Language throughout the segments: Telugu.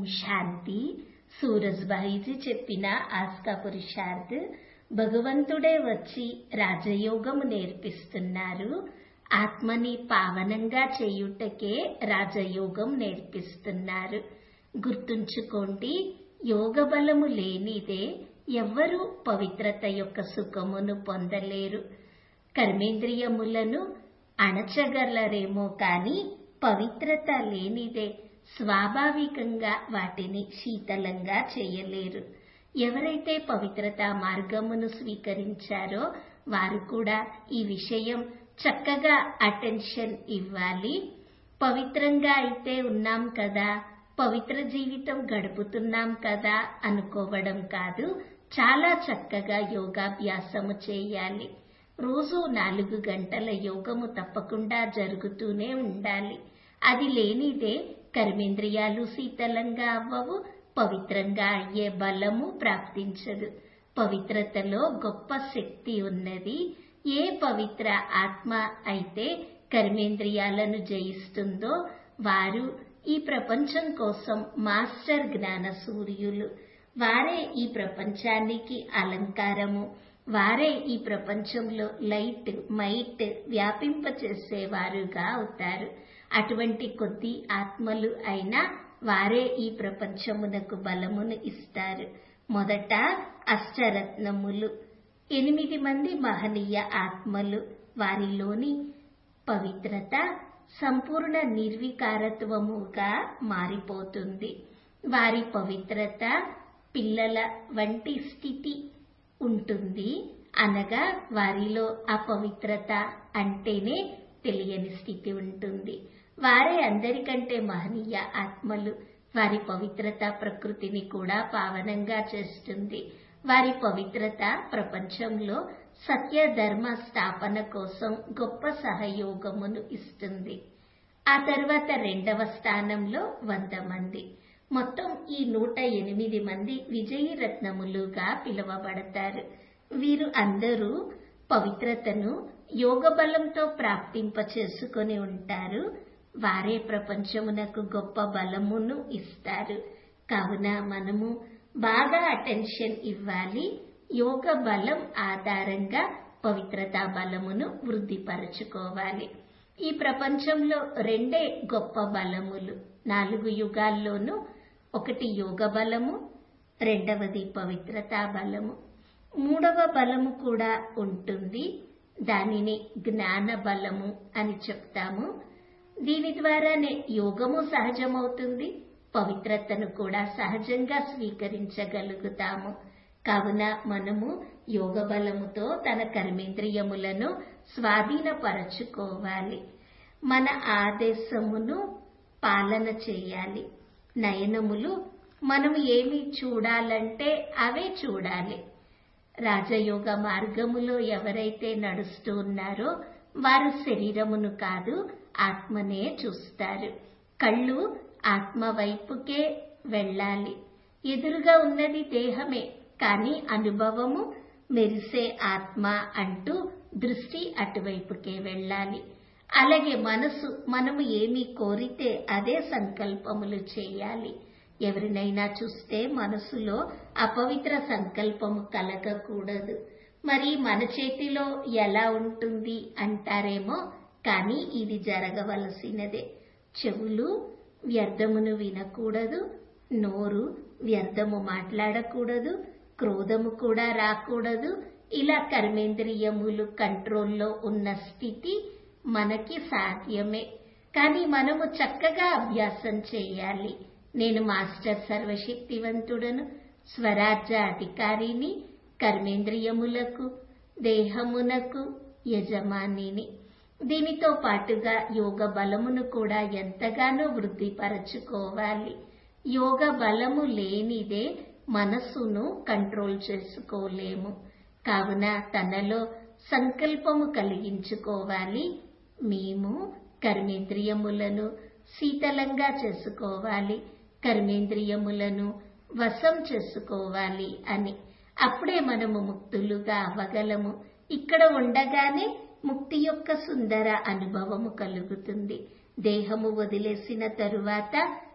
శాంతి సూరజ్భాయిజీ చెప్పిన ఆస్కా పురుషార్థ్ భగవంతుడే వచ్చి రాజయోగము నేర్పిస్తున్నారు ఆత్మని పావనంగా చేయుటకే రాజయోగం నేర్పిస్తున్నారు గుర్తుంచుకోండి యోగ బలము లేనిదే ఎవ్వరూ పవిత్రత యొక్క సుఖమును పొందలేరు కర్మేంద్రియములను అణచగలరేమో కాని పవిత్రత లేనిదే స్వాభావికంగా వాటిని శీతలంగా చేయలేరు ఎవరైతే పవిత్రతా మార్గమును స్వీకరించారో వారు కూడా ఈ విషయం చక్కగా అటెన్షన్ ఇవ్వాలి పవిత్రంగా అయితే ఉన్నాం కదా పవిత్ర జీవితం గడుపుతున్నాం కదా అనుకోవడం కాదు చాలా చక్కగా యోగాభ్యాసము చేయాలి రోజు నాలుగు గంటల యోగము తప్పకుండా జరుగుతూనే ఉండాలి అది లేనిదే కర్మేంద్రియాలు శీతలంగా అవ్వవు పవిత్రంగా అయ్యే బలము ప్రాప్తించదు పవిత్రతలో గొప్ప శక్తి ఉన్నది ఏ పవిత్ర ఆత్మ అయితే కర్మేంద్రియాలను జయిస్తుందో వారు ఈ ప్రపంచం కోసం మాస్టర్ జ్ఞాన సూర్యులు వారే ఈ ప్రపంచానికి అలంకారము వారే ఈ ప్రపంచంలో లైట్ మైట్ వ్యాపింపచేసేవారుగా అవుతారు అటువంటి కొద్ది ఆత్మలు అయినా వారే ఈ ప్రపంచమునకు బలమును ఇస్తారు మొదట అష్టరత్నములు ఎనిమిది మంది మహనీయ ఆత్మలు వారిలోని పవిత్రత సంపూర్ణ నిర్వికారత్వముగా మారిపోతుంది వారి పవిత్రత పిల్లల వంటి స్థితి ఉంటుంది అనగా వారిలో అపవిత్రత అంటేనే తెలియని స్థితి ఉంటుంది వారే అందరికంటే మహనీయ ఆత్మలు వారి పవిత్రత ప్రకృతిని కూడా పావనంగా చేస్తుంది వారి పవిత్రత ప్రపంచంలో సత్య ధర్మ స్థాపన కోసం గొప్ప సహయోగమును ఇస్తుంది ఆ తర్వాత రెండవ స్థానంలో వంద మంది మొత్తం ఈ నూట ఎనిమిది మంది విజయీ రత్నములుగా పిలువబడతారు వీరు అందరూ పవిత్రతను యోగ బలంతో ప్రాప్తింప చేసుకొని ఉంటారు వారే ప్రపంచమునకు గొప్ప బలమును ఇస్తారు కావున మనము బాగా అటెన్షన్ ఇవ్వాలి యోగ బలం ఆధారంగా పవిత్రతా బలమును వృద్ధిపరచుకోవాలి ఈ ప్రపంచంలో రెండే గొప్ప బలములు నాలుగు యుగాల్లోనూ ఒకటి యోగ బలము రెండవది పవిత్రతా బలము మూడవ బలము కూడా ఉంటుంది దానిని జ్ఞాన బలము అని చెప్తాము దీని ద్వారానే యోగము సహజమవుతుంది పవిత్రతను కూడా సహజంగా స్వీకరించగలుగుతాము కావున మనము యోగ బలముతో తన కర్మేంద్రియములను స్వాధీనపరచుకోవాలి మన ఆదేశమును పాలన చేయాలి నయనములు మనము ఏమి చూడాలంటే అవే చూడాలి రాజయోగ మార్గములో ఎవరైతే నడుస్తూ ఉన్నారో వారు శరీరమును కాదు ఆత్మనే చూస్తారు కళ్ళు ఆత్మ వైపుకే వెళ్ళాలి ఎదురుగా ఉన్నది దేహమే కానీ అనుభవము మెరిసే ఆత్మ అంటూ దృష్టి అటువైపుకే వెళ్ళాలి అలాగే మనసు మనము ఏమి కోరితే అదే సంకల్పములు చేయాలి ఎవరినైనా చూస్తే మనసులో అపవిత్ర సంకల్పము కలగకూడదు మరి మన చేతిలో ఎలా ఉంటుంది అంటారేమో కానీ ఇది జరగవలసినదే చెవులు వ్యర్థమును వినకూడదు నోరు వ్యర్థము మాట్లాడకూడదు క్రోధము కూడా రాకూడదు ఇలా కర్మేంద్రియములు కంట్రోల్లో ఉన్న స్థితి మనకి సాధ్యమే కానీ మనము చక్కగా అభ్యాసం చేయాలి నేను మాస్టర్ సర్వశక్తివంతుడను స్వరాజ్య అధికారిని కర్మేంద్రియములకు దేహమునకు యజమానిని దీనితో పాటుగా యోగ బలమును కూడా ఎంతగానో వృద్ధిపరచుకోవాలి యోగ బలము లేనిదే మనస్సును కంట్రోల్ చేసుకోలేము కావున తనలో సంకల్పము కలిగించుకోవాలి మేము కర్మేంద్రియములను శీతలంగా చేసుకోవాలి కర్మేంద్రియములను వశం చేసుకోవాలి అని అప్పుడే మనము ముక్తులుగా అవ్వగలము ఇక్కడ ఉండగానే ముక్తి యొక్క సుందర అనుభవము కలుగుతుంది దేహము వదిలేసిన తరువాత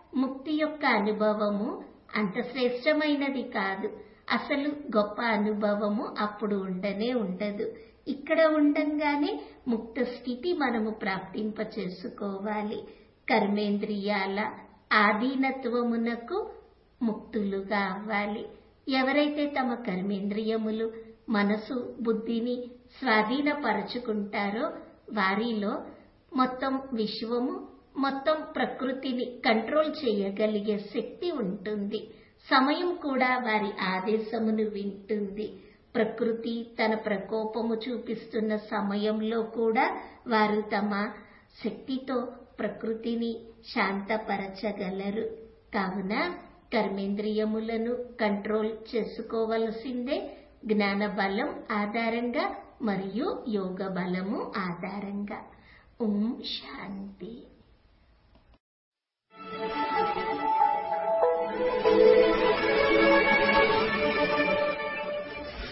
ముక్తి యొక్క అనుభవము అంత శ్రేష్టమైనది కాదు అసలు గొప్ప అనుభవము అప్పుడు ఉండనే ఉండదు ఇక్కడ ఉండంగానే ముక్త స్థితి మనము ప్రాప్తింప చేసుకోవాలి కర్మేంద్రియాల ఆధీనత్వమునకు ముక్తులుగా అవ్వాలి ఎవరైతే తమ కర్మేంద్రియములు మనసు బుద్ధిని స్వాధీనపరచుకుంటారో వారిలో మొత్తం విశ్వము మొత్తం ప్రకృతిని కంట్రోల్ చేయగలిగే శక్తి ఉంటుంది సమయం కూడా వారి ఆదేశమును వింటుంది ప్రకృతి తన ప్రకోపము చూపిస్తున్న సమయంలో కూడా వారు తమ శక్తితో ప్రకృతిని శాంతపరచగలరు కావున కర్మేంద్రియములను కంట్రోల్ చేసుకోవలసిందే జ్ఞాన బలం ఆధారంగా మరియు యోగ బలము ఆధారంగా ఓం శాంతి